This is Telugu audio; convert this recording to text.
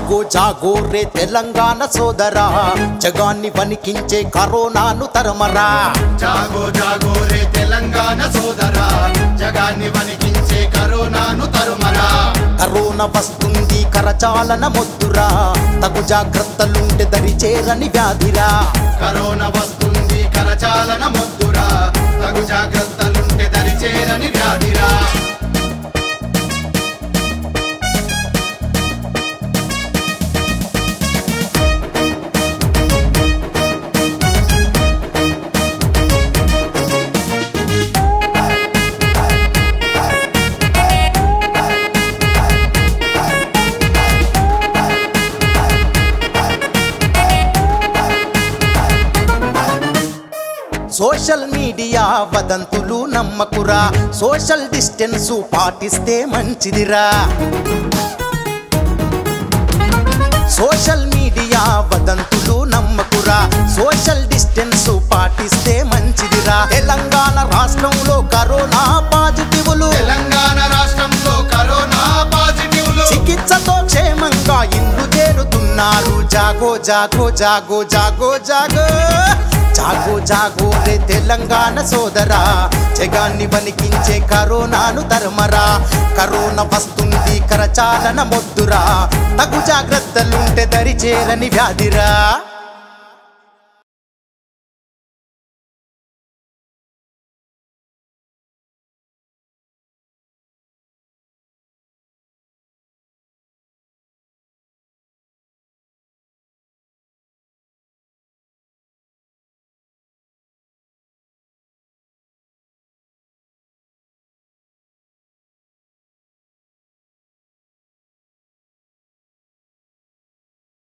జాగో జాగో రే తెలంగాణ సోదరా జగాన్ని వణికించే కరోనాను తరమరా జాగో జాగో రే తెలంగాణ సోదరా జగాన్ని వణికించే కరోనాను తరుమరా కరోనా వస్తుంది కరచాలన మొద్దురా తగు జాగ్రత్తలుంటే దరి చేరని వ్యాధిరా కరోనా వస్తుంది కరచాలన మొద్దురా తగు జాగ్రత్తలుంటే దరిచేరని వ్యాధిరా సోషల్ మీడియా వదంతులు నమ్మకురా సోషల్ డిస్టెన్స్ పాటిస్తే మంచిదిరా సోషల్ మీడియా వదంతులు నమ్మకురా సోషల్ డిస్టెన్స్ పాటిస్తే మంచిదిరా తెలంగాణ రాష్ట్రంలో కరోనా పాజిటివ్లు తెలంగాణ రాష్ట్రంలో కరోనా పాజిటివ్లు చికిత్సతో క్షేమంగా ఇల్లు చేరుతున్నారు జాగో జాగో జాగో జాగో జాగో జాగో జాగో రే తెలంగాణ సోదరా జగాన్ని వణికించే కరోనాను తరమరా కరోనా వస్తుంది కరచాలన మొద్దురా తగు జాగ్రత్తలుంటే దరి చేరని వ్యాధిరా